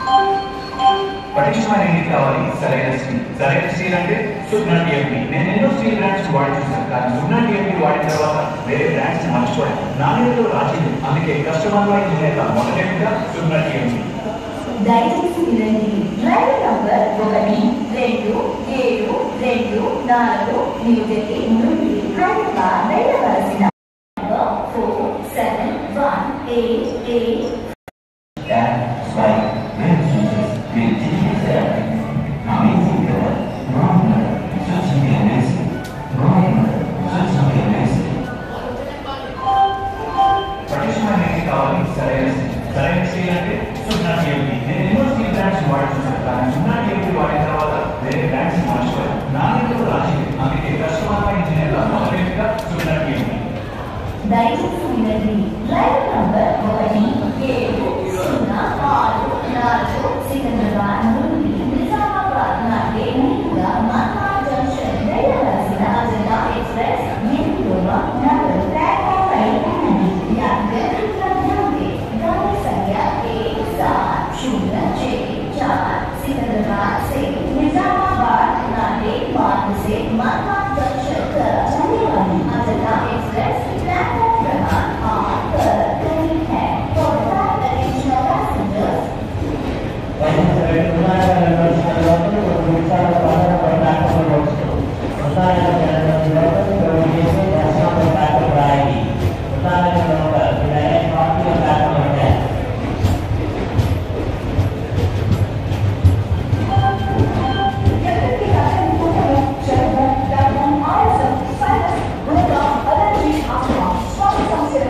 పటిష్టమైన ఇంటికి కావాలి సరైన స్టీల్ సరైన స్టీల్ అంటే సుగ్నా టీఎంపీ నేను ఎన్నో స్టీల్ బ్రాండ్స్ వాడి చూశాను కానీ సుగ్నా టీఎంపీ వాడిన తర్వాత వేరే బ్రాండ్స్ మర్చిపోయాను నాణ్యతలో రాజీ లేదు అందుకే కస్టమర్ ఇంజనీర్ మొదటిగా సుగ్నా టీఎంపీ దయచేసి వినండి డ్రైవర్ నంబర్ ఒకటి రెండు ఏడు రెండు నాలుగు న్యూఢిల్లీ నుండి హైదరాబాద్ వెళ్ళవలసిన four seven one eight eight